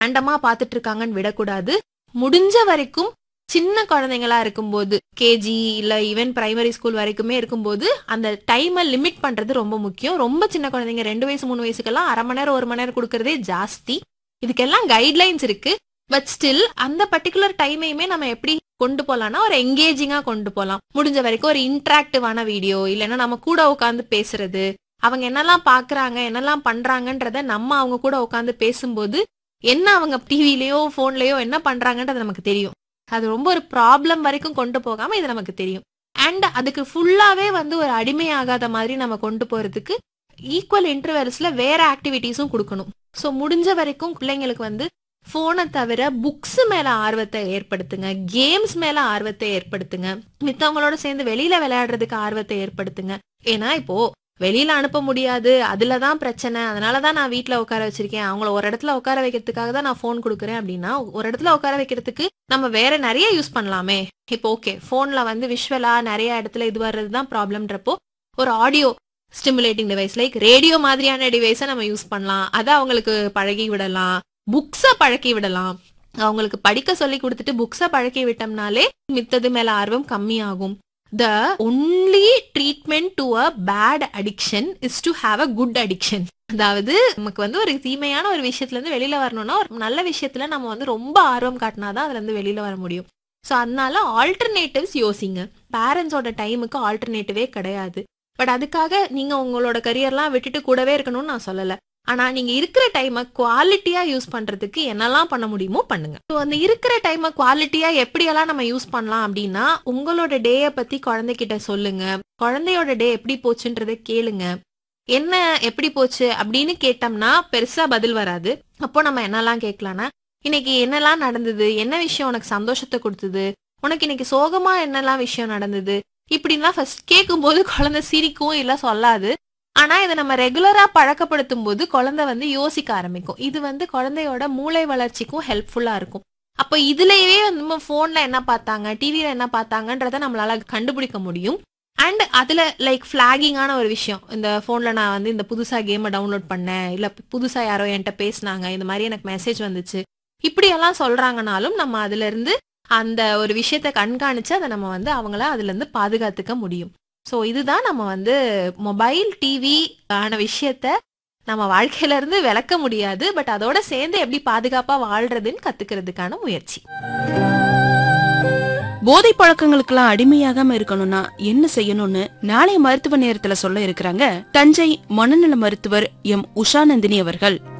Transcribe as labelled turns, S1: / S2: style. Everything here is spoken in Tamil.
S1: ரேண்டமா பாத்துட்டு இருக்காங்கன்னு விடக்கூடாது முடிஞ்ச வரைக்கும் சின்ன குழந்தைங்களா இருக்கும்போது கேஜி இல்ல ஈவன் பிரைமரி ஸ்கூல் வரைக்குமே இருக்கும்போது அந்த டைமை லிமிட் பண்றது ரொம்ப முக்கியம் ரொம்ப சின்ன குழந்தைங்க ரெண்டு வயசு மூணு வயசுக்கெல்லாம் அரை மணி நேரம் ஒரு மணி நேரம் கொடுக்கறதே ஜாஸ்தி இதுக்கெல்லாம் கைட்லைன்ஸ் இருக்கு பட் ஸ்டில் அந்த பர்டிகுலர் டைமையுமே நம்ம எப்படி கொண்டு போலாம்னா ஒரு எங்கேஜிங்கா கொண்டு போலாம் முடிஞ்ச வரைக்கும் ஒரு இன்ட்ராக்டிவான வீடியோ இல்லைன்னா நம்ம கூட உட்காந்து பேசுறது அவங்க என்னெல்லாம் பாக்குறாங்க என்னெல்லாம் பண்றாங்கன்றத நம்ம அவங்க கூட உட்காந்து பேசும்போது என்ன அவங்க டிவிலயோ போன்லயோ என்ன பண்றாங்கன்றது நமக்கு தெரியும் அது ரொம்ப ஒரு ப்ராப்ளம் வரைக்கும் கொண்டு போகாம இது நமக்கு தெரியும் அண்ட் அதுக்கு ஃபுல்லாவே வந்து ஒரு அடிமையாகாத மாதிரி நம்ம கொண்டு போறதுக்கு ஈக்குவல் இன்டர்வெல்ஸ்ல வேற ஆக்டிவிட்டிஸும் கொடுக்கணும் ஸோ முடிஞ்ச வரைக்கும் பிள்ளைங்களுக்கு வந்து போனை தவிர புக்ஸ் மேல ஆர்வத்தை ஏற்படுத்துங்க கேம்ஸ் மேல ஆர்வத்தை ஏற்படுத்துங்க மித்தவங்களோட சேர்ந்து வெளியில விளையாடுறதுக்கு ஆர்வத்தை ஏற்படுத்துங்க ஏன்னா இப்போ வெளியில அனுப்ப முடியாது அதுலதான் பிரச்சனை அதனாலதான் நான் வீட்ல உட்கார வச்சிருக்கேன் அவங்கள ஒரு இடத்துல உட்கார வைக்கிறதுக்காக தான் நான் ஃபோன் கொடுக்குறேன் அப்படின்னா ஒரு இடத்துல உட்கார வைக்கிறதுக்கு நம்ம வேற நிறைய யூஸ் பண்ணலாமே இப்போ ஓகே போன்ல வந்து விஷுவலா நிறைய இடத்துல இது வர்றதுதான் ப்ராப்ளம்ன்றப்போ ஒரு audio stimulating device like radio மாதிரியான டிவைஸை நம்ம யூஸ் பண்ணலாம் அதை அவங்களுக்கு பழகி விடலாம் புக்ஸை பழக்கி விடலாம் அவங்களுக்கு படிக்க சொல்லி கொடுத்துட்டு புக்ஸை பழக்கி விட்டோம்னாலே மித்தது மேல ஆர்வம் கம்மியாகும் the only treatment to a bad addiction is to have a good addiction அதாவது நமக்கு வந்து ஒரு தீமையான ஒரு விஷயத்துல இருந்து வெளியில வரணும்னா ஒரு நல்ல விஷயத்துல நம்ம வந்து ரொம்ப ஆர்வம் காட்டினாதான் அதுல இருந்து வெளியில வர முடியும் ஸோ அதனால ஆல்டர்னேட்டிவ்ஸ் யோசிங்க பேரண்ட்ஸோட டைமுக்கு ஆல்டர்னேட்டிவே கிடையாது பட் அதுக்காக நீங்க உங்களோட கரியர்லாம் விட்டுட்டு கூடவே இருக்கணும்னு நான் சொல்லல ஆனா நீங்க இருக்கிற டைமை குவாலிட்டியா யூஸ் பண்றதுக்கு என்னெல்லாம் பண்ண முடியுமோ பண்ணுங்க ஸோ அந்த இருக்கிற டைமை குவாலிட்டியா எப்படியெல்லாம் நம்ம யூஸ் பண்ணலாம் அப்படின்னா உங்களோட டேயை பத்தி குழந்தைகிட்ட சொல்லுங்க குழந்தையோட டே எப்படி போச்சுன்றதை கேளுங்க என்ன எப்படி போச்சு அப்படின்னு கேட்டோம்னா பெருசா பதில் வராது அப்போ நம்ம என்னெல்லாம் கேட்கலாம்னா இன்னைக்கு என்னெல்லாம் நடந்தது என்ன விஷயம் உனக்கு சந்தோஷத்தை கொடுத்தது உனக்கு இன்னைக்கு சோகமா என்னெல்லாம் விஷயம் நடந்தது இப்படின்லாம் ஃபர்ஸ்ட் கேட்கும்போது குழந்தை சிரிக்கும் இல்ல சொல்லாது ஆனா இதை நம்ம ரெகுலரா பழக்கப்படுத்தும் போது குழந்தை வந்து யோசிக்க ஆரம்பிக்கும் இது வந்து குழந்தையோட மூளை வளர்ச்சிக்கும் ஹெல்ப்ஃபுல்லா இருக்கும் அப்ப இதுலயே வந்து நம்ம போன்ல என்ன பார்த்தாங்க டிவில என்ன பார்த்தாங்கன்றத நம்மளால கண்டுபிடிக்க முடியும் அண்ட் அதுல லைக் ஃபிளாகிங்கான ஒரு விஷயம் இந்த போன்ல நான் வந்து இந்த புதுசா கேமை டவுன்லோட் பண்ணேன் இல்ல புதுசா யாரோ என்கிட்ட பேசினாங்க இந்த மாதிரி எனக்கு மெசேஜ் வந்துச்சு இப்படி எல்லாம் சொல்றாங்கனாலும் நம்ம அதுல இருந்து அந்த ஒரு விஷயத்த கண்காணிச்சு அதை நம்ம வந்து அவங்கள அதுல இருந்து பாதுகாத்துக்க முடியும் ஸோ இதுதான் நம்ம வந்து மொபைல் டிவி ஆன விஷயத்த நம்ம வாழ்க்கையில இருந்து விளக்க முடியாது பட் அதோட சேர்ந்து எப்படி பாதுகாப்பா வாழ்றதுன்னு கத்துக்கிறதுக்கான முயற்சி
S2: போதை பழக்கங்களுக்கெல்லாம் அடிமையாகாம இருக்கணும்னா என்ன செய்யணும்னு நாளைய மருத்துவ நேரத்துல சொல்ல இருக்கிறாங்க தஞ்சை மனநல மருத்துவர் எம் உஷாநந்தினி அவர்கள்